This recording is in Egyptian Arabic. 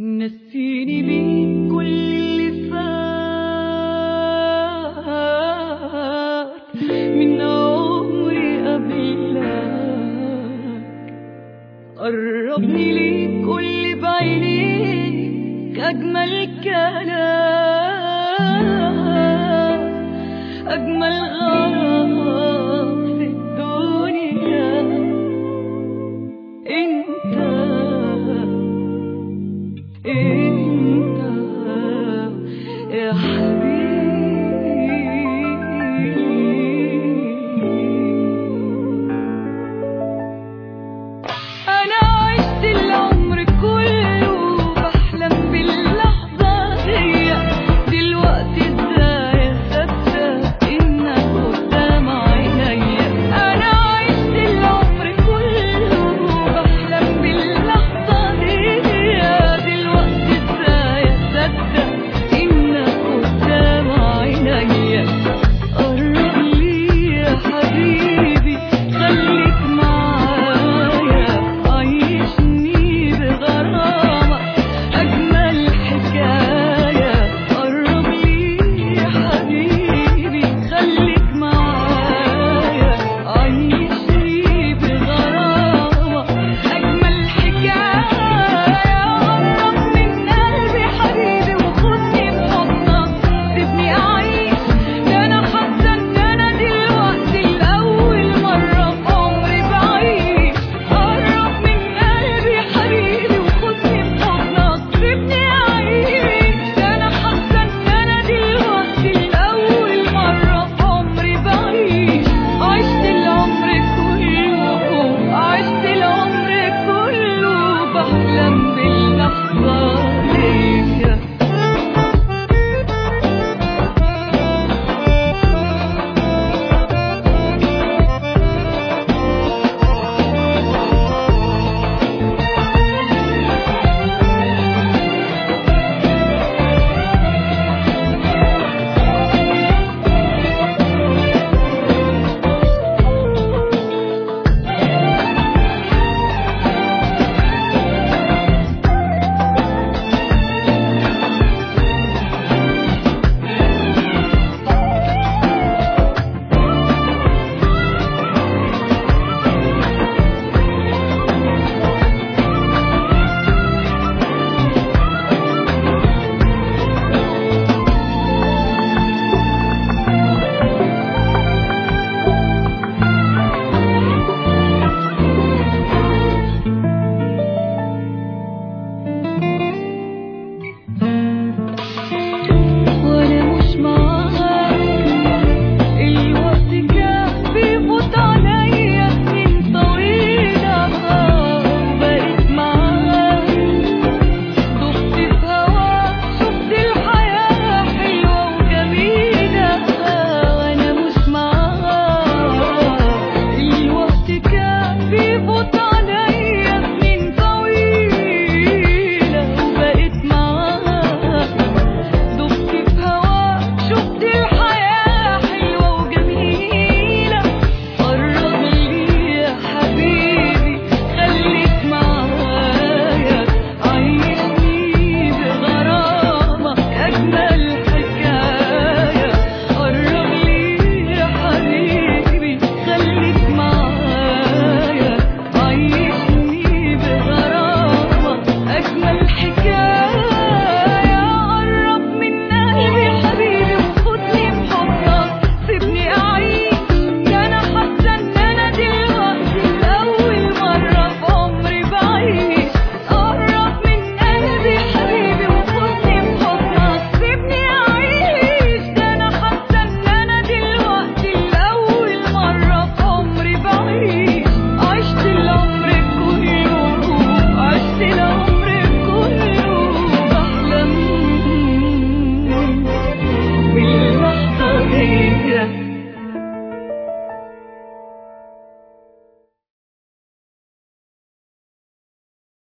نسيني بيه كل اللي فات من عمري قبلك قربني ليك كل بعينيك أجمل كلام أجمل غرام في الدنيا انت انت يا حبيبي أنا عشت العمر كله بحلم باللحظة دي دلوقتي ازاي أصدق إنك قدام عينيا أنا عشت العمر كله بحلم باللحظة دي دلوقتي ازاي أصدق إنك قدام عينيا قرب لي يا حبيبي خليك معايا عيشني بغرامة أجمل حكاية قرب لي يا حبيبي خليك معايا عيشني بغرامة أجمل حكاية قرب من قلبي حبيبي وخدني بحضنك سيبني أعيش ده أنا حاسة إن أنا دلوقتي لأول مرة في عمري بعيش قرب من قلبي حبيبي وخدني بحضنك سيبني أعيش ده أنا حاسة إن أنا دلوقتي لأول مرة في عمري بعيش عشت العمر كله عشت العمر كله بحلم باللحظة دي وانا مش معاك الوقت كان بيفوت عليا سنين طويلة وبقيت معاك دبت في هواك شفت الحياة حلوة وجميلة وانا مش معاك الوقت كان بيفوت عليا سنين طويلة وبقيت معاك دبت في هواك شفت الحياة حلوة وجميلة قرب لي يا حبيبي خليك معايا عيشني بغرامة أجمل حكاية قرب لي يا حبيبي خليك معايا عيشني بغرامة أجمل حكاية